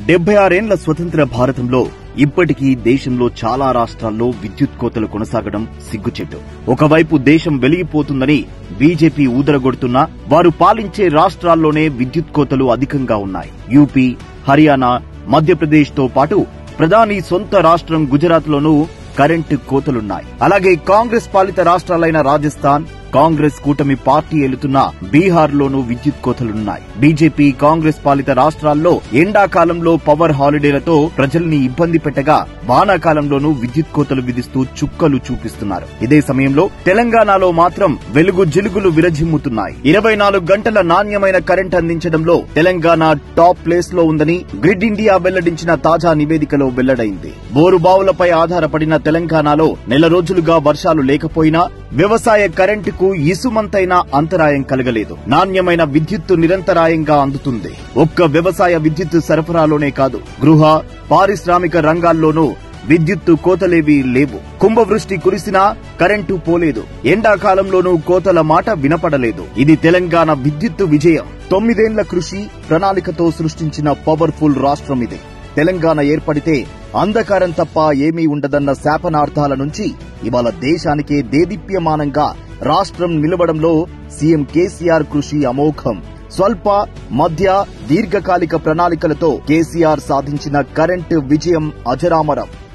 డెబ్బై ఆరేండ్ల స్వతంత్ర భారతంలో ఇప్పటికీ దేశంలో చాలా రాష్ట్రాల్లో విద్యుత్ కోతలు కొనసాగడం సిగ్గుచెట్టు ఒకవైపు దేశం వెలిగిపోతుందని బీజేపీ ఊదరగొడుతున్నా వారు పాలించే రాష్ట్రాల్లోనే విద్యుత్ కోతలు అధికంగా ఉన్నాయి యూపీ హర్యానా మధ్యప్రదేశ్ తో పాటు ప్రధాని సొంత రాష్ట్రం గుజరాత్ లోనూ కరెంటు కోతలున్నాయి అలాగే కాంగ్రెస్ పాలిత రాష్ట్రాలైన రాజస్థాన్ కాంగ్రెస్ కూటమి పార్టీ ఏలుతున్న బీహార్ లోనూ విద్యుత్ కోతలున్నాయి బీజేపీ కాంగ్రెస్ పాలిత రాష్ట్రాల్లో ఎండాకాలంలో పవర్ హాలిడేలతో ప్రజల్ని ఇబ్బంది పెట్టగా వానాకాలంలోనూ విద్యుత్ కోతలు విధిస్తూ చుక్కలు చూపిస్తున్నారు ఇదే సమయంలో తెలంగాణలో మాత్రం వెలుగు జిలుగులు విరజిమ్ముతున్నాయి ఇరవై నాలుగు గంటల నాణ్యమైన కరెంట్ అందించడంలో తెలంగాణ టాప్ ప్లేస్ లో ఉందని గ్రిడ్ ఇండియా వెల్లడించిన తాజా నివేదికలో వెల్లడైంది బోరు బావులపై ఆధారపడిన తెలంగాణలో నెల రోజులుగా వర్షాలు లేకపోయినా వ్యవసాయ కరెంటుకు ఇసుమంతైనా అంతరాయం కలగలేదు నాణ్యమైన విద్యుత్తు నిరంతరాయంగా అందుతుంది ఒక్క వ్యవసాయ విద్యుత్తు సరఫరాలోనే కాదు గృహ పారిశ్రామిక రంగాల్లోనూ విద్యుత్తు కోతలేవీ లేవు కుంభవృష్టి కురిసినా కరెంటు పోలేదు ఎండాకాలంలోనూ కోతల మాట వినపడలేదు ఇది తెలంగాణ విద్యుత్తు విజయం తొమ్మిదేండ్ల కృషి ప్రణాళికతో సృష్టించిన పవర్ఫుల్ రాష్ట్రం ఇది తెలంగాణ ఏర్పడితే అంధకారం తప్ప ఏమీ ఉండదన్న శాపనార్థాల నుంచి ఇవాళ దేశానికే దేదీప్యమానంగా రాష్ట్రం నిలవడంలో సీఎం కేసీఆర్ కృషి అమోఘం స్వల్ప మధ్య దీర్ఘకాలిక ప్రణాళికలతో కేసీఆర్ సాధించిన కరెంటు విజయం అజరామరం